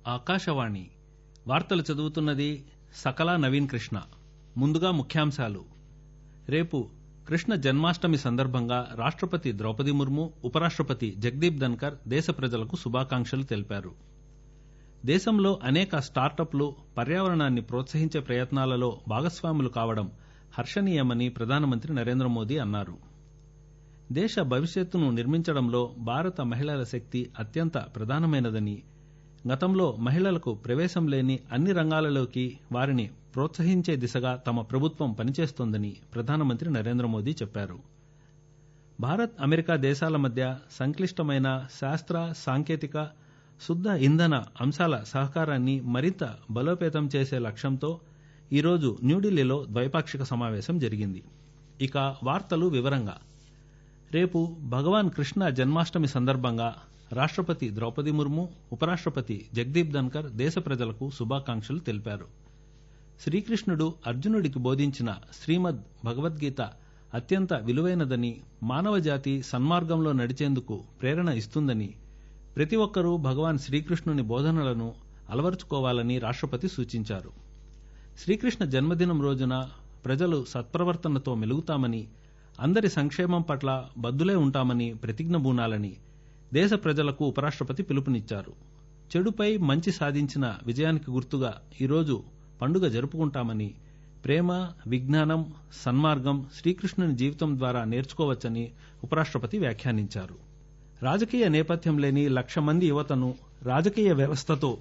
ఆకాశవాణి వార్తలు చదువుతున్నది సకలా నవీన్ కృష్ణ ముందుగా ముఖ్యాంశాలు రేపు కృష్ణ జన్మాష్టమి సందర్భంగా రాష్టపతి ద్రౌపది ముర్ము ఉపరాష్టపతి జగదీప్ ధన్కర్ దేశ ప్రజలకు శుభాకాంక్షలు తెలిపారు దేశంలో అనేక స్టార్టప్లు పర్యావరణాన్ని ప్రోత్సహించే ప్రయత్నాలలో భాగస్వాములు కావడం హర్షణీయమని ప్రధానమంత్రి నరేంద్ర మోదీ అన్నారు దేశ భవిష్యత్తును నిర్మించడంలో భారత మహిళల శక్తి అత్యంత ప్రధానమైనదని గతంలో మహిళలకు ప్రవేశం లేని అన్ని రంగాలలోకి వారిని ప్రోత్సహించే దిశగా తమ ప్రభుత్వం పనిచేస్తోందని ప్రధానమంత్రి నరేంద్ర మోదీ చెప్పారు భారత్ అమెరికా దేశాల మధ్య సంక్లిష్టమైన శాస్త్ర సాంకేతిక శుద్ద ఇంధన అంశాల సహకారాన్ని మరింత బలోపేతం చేసే లక్ష్యంతో ఈరోజు న్యూఢిల్లీలో ద్వైపాక్షిక సమావేశం జరిగింది ఇక వార్తలు వివరంగా రేపు భగవాన్ కృష్ణ జన్మాష్టమి సందర్భంగా రాష్టపతి ద్రౌపది ముర్ము ఉపరాష్టపతి జగదీప్ ధన్కర్ దేశ ప్రజలకు శుభాకాంక్షలు తెలిపారు శ్రీకృష్ణుడు అర్జునుడికి బోధించిన శ్రీమద్ భగవద్గీత అత్యంత విలువైనదని మానవజాతి సన్మార్గంలో నడిచేందుకు ప్రేరణ ఇస్తుందని ప్రతి ఒక్కరూ భగవాన్ శ్రీకృష్ణుని బోధనలను అలవరుచుకోవాలని రాష్టపతి సూచించారు శ్రీకృష్ణ జన్మదినం రోజున ప్రజలు సత్ప్రవర్తనతో మెలుగుతామని అందరి సంక్షేమం పట్ల బద్దులై ఉంటామని ప్రతిజ్ఞ బూనాలని దేశ ప్రజలకు ఉపరాష్టపతి పిలుపునిచ్చారు చెడుపై మంచి సాధించిన విజయానికి గుర్తుగా ఈరోజు పండుగ జరుపుకుంటామని ప్రేమ విజ్ఞానం సన్మార్గం శ్రీకృష్ణుని జీవితం ద్వారా నేర్చుకోవచ్చని ఉపరాష్టపతి వ్యాఖ్యానించారు రాజకీయ నేపథ్యం లేని లక్ష మంది యువతను రాజకీయ వ్యవస్థతో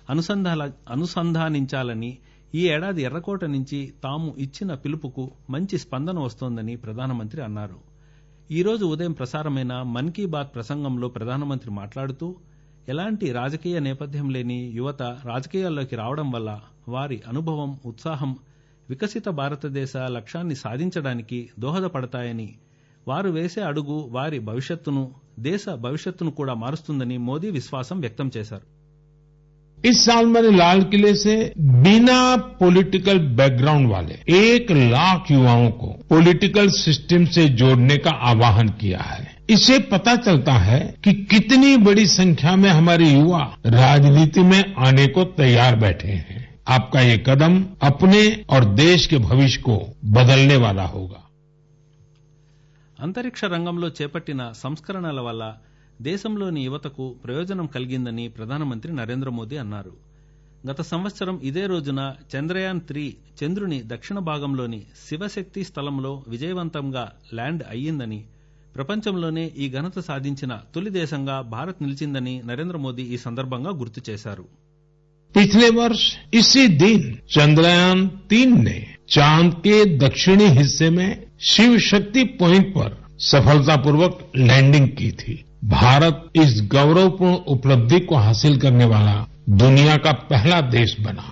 అనుసంధానించాలని ఈ ఏడాది ఎర్రకోట నుంచి తాము ఇచ్చిన పిలుపుకు మంచి స్పందన వస్తోందని ప్రధానమంత్రి అన్నారు ఈరోజు ఉదయం ప్రసారమైన మన్ కీ బాత్ ప్రసంగంలో ప్రధానమంత్రి మాట్లాడుతూ ఎలాంటి రాజకీయ నేపథ్యం లేని యువత రాజకీయాల్లోకి రావడం వల్ల వారి అనుభవం ఉత్సాహం వికసిత భారతదేశ లక్ష్యాన్ని సాధించడానికి దోహదపడతాయని వారు వేసే అడుగు వారి భవిష్యత్తును దేశ భవిష్యత్తును కూడా మారుస్తుందని మోదీ విశ్వాసం వ్యక్తం చేశారు इस साल मैंने लाल किले से बिना पॉलिटिकल बैकग्राउंड वाले एक लाख युवाओं को पॉलिटिकल सिस्टम से जोड़ने का आह्वान किया है इससे पता चलता है कि कितनी बड़ी संख्या में हमारे युवा राजनीति में आने को तैयार बैठे हैं आपका ये कदम अपने और देश के भविष्य को बदलने वाला होगा అంతరిక్ష రంగంలో చేపట్టిన సంస్కరణల వల్ల దేశంలోని యువతకు ప్రయోజనం కలిగిందని ప్రధానమంత్రి నరేంద్ర మోదీ అన్నారు గత సంవత్సరం ఇదే రోజున చంద్రయాన్ త్రీ చంద్రుని దక్షిణ భాగంలోని శివశక్తి స్థలంలో విజయవంతంగా ల్యాండ్ అయ్యిందని ప్రపంచంలోనే ఈ ఘనత సాధించిన తొలి దేశంగా భారత్ నిలిచిందని నరేంద్ర మోదీ ఈ సందర్భంగా గుర్తు చేశారు पिछले वर्ष इसी दिन चंद्रयान तीन ने चांद के दक्षिणी हिस्से में शिव शक्ति पॉइंट पर सफलतापूर्वक लैंडिंग की थी भारत इस गौरवपूर्ण उपलब्धि को हासिल करने वाला दुनिया का पहला देश बना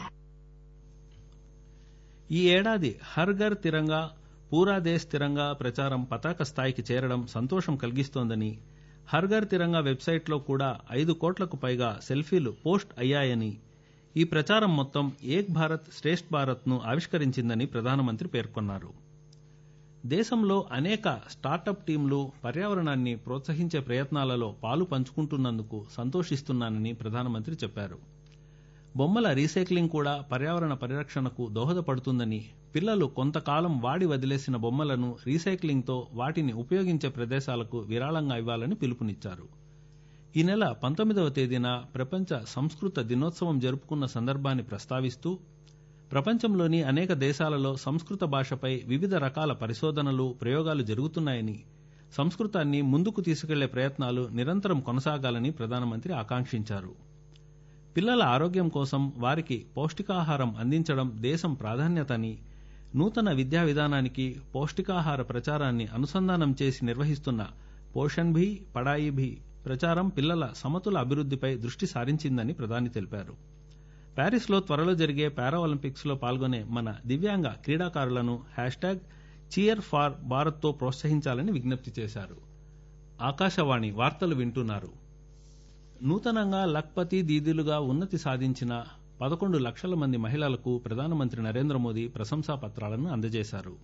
ఈ ఏడాది హర్ ఘర్ తిరంగా పూరా దేశ్ తిరంగా ప్రచారం పతాక స్థాయికి చేరడం సంతోషం కలిగిస్తోందని హర్ ఘర్ తిరంగా వెబ్సైట్లో కూడా ఐదు కోట్లకు పైగా సెల్ఫీలు పోస్ట్ అయ్యాయని ఈ ప్రచారం మొత్తం ఏక్ భారత్ శ్రేష్ఠ్ భారత్ ను ఆవిష్కరించిందని ప్రధానమంత్రి పేర్కొన్నారు దేశంలో అనేక స్టార్టప్ టీంలు పర్యావరణాన్ని ప్రోత్సహించే ప్రయత్నాలలో పాలు పంచుకుంటున్నందుకు సంతోషిస్తున్నానని ప్రధానమంత్రి చెప్పారు బొమ్మల రీసైక్లింగ్ కూడా పర్యావరణ పరిరక్షణకు దోహదపడుతుందని పిల్లలు కొంతకాలం వాడి వదిలేసిన బొమ్మలను రీసైక్లింగ్తో వాటిని ఉపయోగించే ప్రదేశాలకు విరాళంగా ఇవ్వాలని పిలుపునిచ్చారు ఈ నెల పంతొమ్మిదవ తేదీన ప్రపంచ సంస్కృత దినోత్సవం జరుపుకున్న సందర్భాన్ని ప్రస్తావిస్తూ ప్రపంచంలోని అనేక దేశాలలో సంస్కృత భాషపై వివిధ రకాల పరిశోధనలు ప్రయోగాలు జరుగుతున్నాయని సంస్కృతాన్ని ముందుకు తీసుకెళ్లే ప్రయత్నాలు నిరంతరం కొనసాగాలని ప్రధానమంత్రి ఆకాంక్షించారు పిల్లల ఆరోగ్యం కోసం వారికి పౌష్టికాహారం అందించడం దేశం ప్రాధాన్యత అని నూతన విద్యా విధానానికి పౌష్టికాహార ప్రచారాన్ని అనుసంధానం చేసి నిర్వహిస్తున్న పోషణ్ భీ పడాయి భీ ప్రచారం పిల్లల సమతుల అభివృద్దిపై దృష్టి సారించిందని ప్రధాని తెలిపారు ప్యారిస్ లో త్వరలో జరిగే పారా ఒలింపిక్స్ లో పాల్గొనే మన దివ్యాంగ క్రీడాకారులను hashtag cheer for Bharat తో ప్రోత్సహించాలని విజ్ఞప్తి చేశారు ఆకాశవాణి వార్తలు వింటున్నారు నూతనంగా లక్పతి దీదీలుగా ఉన్నతి సాధించిన పదకొండు లక్షల మంది మహిళలకు ప్రధానమంత్రి నరేంద్ర మోదీ ప్రశంసా పత్రాలను అందజేశారు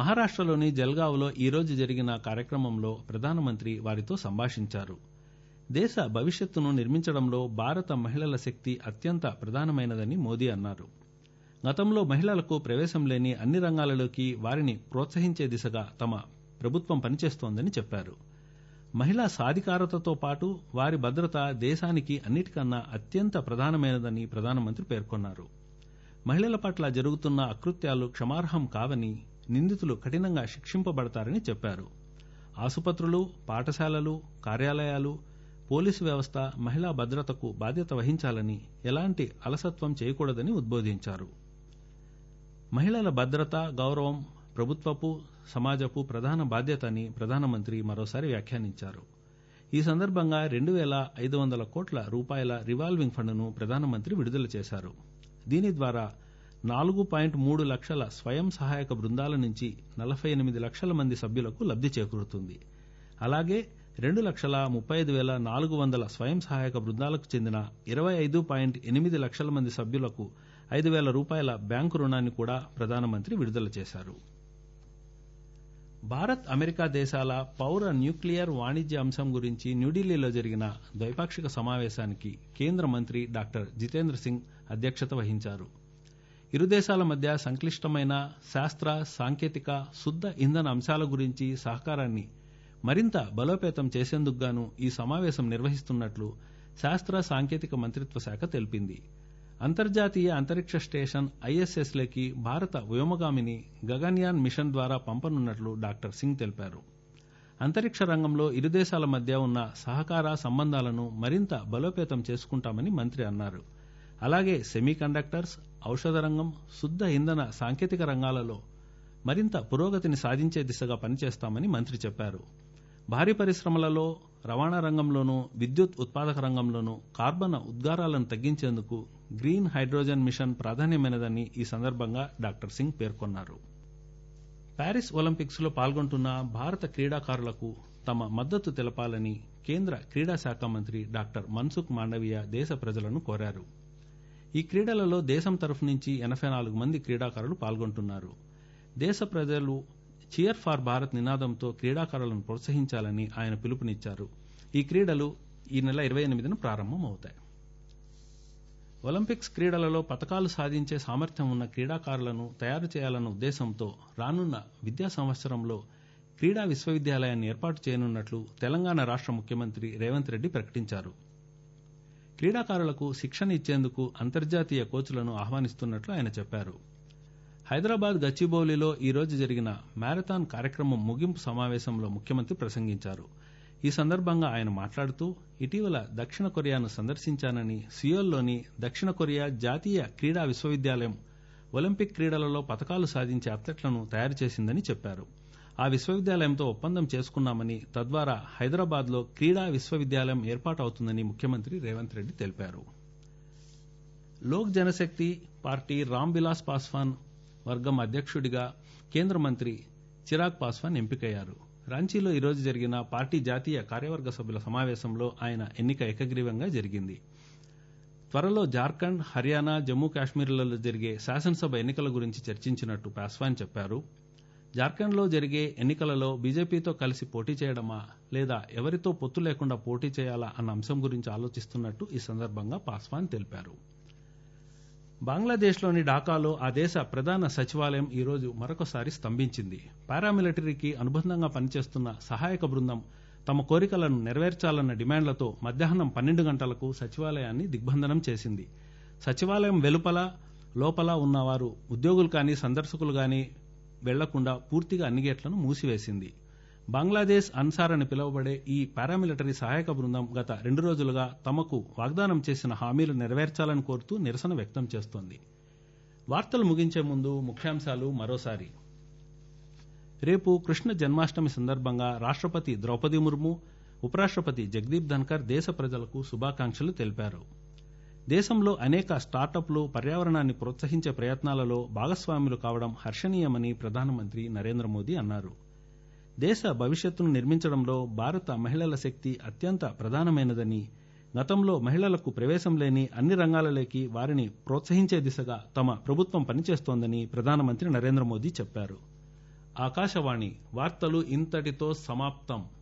మహారాష్టలోని జల్గావ్లో ఈరోజు జరిగిన కార్యక్రమంలో ప్రధానమంత్రి వారితో సంభాషించారు దేశ భవిష్యత్తును నిర్మించడంలో భారత మహిళల శక్తి అత్యంత ప్రధానమైనదని మోదీ అన్నారు గతంలో మహిళలకు ప్రవేశం లేని అన్ని రంగాలలోకి వారిని ప్రోత్సహించే దిశగా తమ ప్రభుత్వం పనిచేస్తోందని చెప్పారు మహిళా సాధికారతతో పాటు వారి భద్రత దేశానికి అన్నిటికన్నా అత్యంత ప్రధానమైనదని ప్రధానమంత్రి పేర్కొన్నారు మహిళల పట్ల జరుగుతున్న అకృత్యాలు క్షమార్హం కావని నిందితులు కఠినంగా శిక్షింపబడతారని చెప్పారు ఆసుపత్రులు పాఠశాలలు కార్యాలయాలు పోలీసు వ్యవస్థ మహిళా భద్రతకు బాధ్యత వహించాలని ఎలాంటి అలసత్వం చేయకూడదని ఉద్బోధించారు మహిళల భద్రత గౌరవం ప్రభుత్వపు సమాజపు ప్రధాన బాధ్యత అని ప్రధానమంత్రి మరోసారి వ్యాఖ్యానించారు ఈ సందర్భంగా రెండు వేల ఐదు వందల కోట్ల రూపాయల రివాల్వింగ్ ఫండ్ను ప్రధానమంత్రి విడుదల చేశారు దీని ద్వారా నాలుగు పాయింట్ మూడు లక్షల స్వయం సహాయక బృందాల నుంచి నలభై ఎనిమిది లక్షల మంది సభ్యులకు లబ్ది చేకూరుతుంది అలాగే రెండు లక్షల ముప్పై ఐదు వేల నాలుగు వందల స్వయం సహాయక బృందాలకు చెందిన ఇరవై ఐదు పాయింట్ ఎనిమిది లక్షల మంది సభ్యులకు ఐదు వేల రూపాయల బ్యాంకు రుణాన్ని కూడా ప్రధానమంత్రి విడుదల చేశారు భారత్ అమెరికా దేశాల పౌర న్యూక్లియర్ వాణిజ్య అంశం గురించి న్యూఢిల్లీలో జరిగిన ద్వైపాక్షిక సమావేశానికి కేంద్ర మంత్రి డాక్టర్ జితేంద్ర సింగ్ అధ్యక్షత వహించారు ఇరు దేశాల మధ్య సంక్లిష్టమైన శాస్త్ర సాంకేతిక శుద్ద ఇంధన అంశాల గురించి సహకారాన్ని మరింత బలోపేతం చేసేందుకుగాను ఈ సమావేశం నిర్వహిస్తున్నట్లు శాస్త్ర సాంకేతిక మంత్రిత్వ శాఖ తెలిపింది అంతర్జాతీయ అంతరిక్ష స్టేషన్ ఐఎస్ఎస్ లోకి భారత వ్యోమగామిని గగన్యాన్ మిషన్ ద్వారా పంపనున్నట్లు డాక్టర్ సింగ్ తెలిపారు అంతరిక్ష రంగంలో ఇరు దేశాల మధ్య ఉన్న సహకార సంబంధాలను మరింత బలోపేతం చేసుకుంటామని మంత్రి అన్నారు అలాగే సెమీ కండక్టర్స్ ఔషధ రంగం శుద్ద ఇంధన సాంకేతిక రంగాలలో మరింత పురోగతిని సాధించే దిశగా పనిచేస్తామని మంత్రి చెప్పారు భారీ పరిశ్రమలలో రవాణా రంగంలోనూ విద్యుత్ ఉత్పాదక రంగంలోనూ కార్బన్ ఉద్గారాలను తగ్గించేందుకు గ్రీన్ హైడ్రోజన్ మిషన్ ప్రాధాన్యమైనదని ఈ సందర్భంగా డాక్టర్ సింగ్ పేర్కొన్నారు ప్యారిస్ ఒలింపిక్స్ లో పాల్గొంటున్న భారత క్రీడాకారులకు తమ మద్దతు తెలపాలని కేంద్ర క్రీడా శాఖ మంత్రి డాక్టర్ మన్సుఖ్ మాండవీయ దేశ ప్రజలను కోరారు ఈ క్రీడలలో దేశం తరఫు నుంచి ఎనబై నాలుగు మంది క్రీడాకారులు పాల్గొంటున్నారు దేశ ప్రజలు చియర్ ఫార్ భారత్ నినాదంతో క్రీడాకారులను ప్రోత్సహించాలని ఆయన పిలుపునిచ్చారు ఈ క్రీడలు ఈ నెల ఇరవై ఎనిమిదిన ప్రారంభమవుతాయి ఒలింపిక్స్ క్రీడలలో పతకాలు సాధించే సామర్థ్యం ఉన్న క్రీడాకారులను తయారు చేయాలన్న ఉద్దేశంతో రానున్న విద్యా సంవత్సరంలో క్రీడా విశ్వవిద్యాలయాన్ని ఏర్పాటు చేయనున్నట్లు తెలంగాణ రాష్ట ముఖ్యమంత్రి రేవంత్ రెడ్డి ప్రకటించారు క్రీడాకారులకు శిక్షణ ఇచ్చేందుకు అంతర్జాతీయ కోచ్లను ఆహ్వానిస్తున్నట్లు ఆయన చెప్పారు హైదరాబాద్ గచ్చిబౌలిలో ఈ రోజు జరిగిన మ్యారథాన్ కార్యక్రమం ముగింపు సమావేశంలో ముఖ్యమంత్రి ప్రసంగించారు ఈ సందర్భంగా ఆయన మాట్లాడుతూ ఇటీవల దక్షిణ కొరియాను సందర్శించానని సియోల్లోని దక్షిణ కొరియా జాతీయ క్రీడా విశ్వవిద్యాలయం ఒలింపిక్ క్రీడలలో పతకాలు సాధించే అథ్లెట్లను తయారు చేసిందని చెప్పారు ఆ విశ్వవిద్యాలయంతో ఒప్పందం చేసుకున్నామని తద్వారా హైదరాబాద్ లో క్రీడా విశ్వవిద్యాలయం ఏర్పాటు అవుతుందని ముఖ్యమంత్రి రేవంత్ రెడ్డి తెలిపారు లోక్ జనశక్తి పార్టీ రామ్ విలాస్ పాస్వాన్ వర్గం అధ్యక్షుడిగా కేంద్ర మంత్రి చిరాగ్ పాస్వాన్ ఎంపికయ్యారు రాంచీలో ఈరోజు జరిగిన పార్టీ జాతీయ కార్యవర్గ సభ్యుల సమావేశంలో ఆయన ఎన్నిక ఏకగ్రీవంగా జరిగింది త్వరలో జార్ఖండ్ హర్యానా జమ్మూ కాశ్మీర్లలో జరిగే శాసనసభ ఎన్నికల గురించి చర్చించినట్టు పాస్వాన్ చెప్పారు జార్ఖండ్లో జరిగే ఎన్నికలలో బీజేపీతో కలిసి పోటీ చేయడమా లేదా ఎవరితో పొత్తు లేకుండా పోటీ చేయాలా అన్న అంశం గురించి ఆలోచిస్తున్నట్టు ఈ సందర్భంగా పాస్వాన్ తెలిపారు బంగ్లాదేశ్లోని ఢాకాలో ఆ దేశ ప్రధాన సచివాలయం ఈరోజు మరొకసారి స్తంభించింది పారామిలిటరీకి అనుబంధంగా పనిచేస్తున్న సహాయక బృందం తమ కోరికలను నెరవేర్చాలన్న డిమాండ్లతో మధ్యాహ్నం పన్నెండు గంటలకు సచివాలయాన్ని దిగ్బంధనం చేసింది సచివాలయం వెలుపల లోపల ఉన్నవారు ఉద్యోగులు కానీ సందర్శకులు కానీ వెళ్లకుండా పూర్తిగా అన్ని గేట్లను మూసివేసింది బంగ్లాదేశ్ అన్సార్ అని పిలువబడే ఈ పారామిలిటరీ సహాయక బృందం గత రెండు రోజులుగా తమకు వాగ్దానం చేసిన హామీలు నెరవేర్చాలని కోరుతూ నిరసన వ్యక్తం చేస్తోంది వార్తలు ముగించే ముందు ముఖ్యాంశాలు మరోసారి రేపు కృష్ణ జన్మాష్టమి సందర్భంగా రాష్టపతి ద్రౌపది ముర్ము ఉపరాష్టపతి జగదీప్ ధన్కర్ దేశ ప్రజలకు శుభాకాంక్షలు తెలిపారు దేశంలో అనేక స్టార్టప్లు పర్యావరణాన్ని ప్రోత్సహించే ప్రయత్నాలలో భాగస్వాములు కావడం హర్షణీయమని ప్రధానమంత్రి నరేంద్ర మోదీ అన్నారు దేశ భవిష్యత్తును నిర్మించడంలో భారత మహిళల శక్తి అత్యంత ప్రధానమైనదని గతంలో మహిళలకు ప్రవేశం లేని అన్ని రంగాలలోకి వారిని ప్రోత్సహించే దిశగా తమ ప్రభుత్వం పనిచేస్తోందని ప్రధానమంత్రి నరేంద్ర మోదీ చెప్పారు ఆకాశవాణి వార్తలు ఇంతటితో సమాప్తం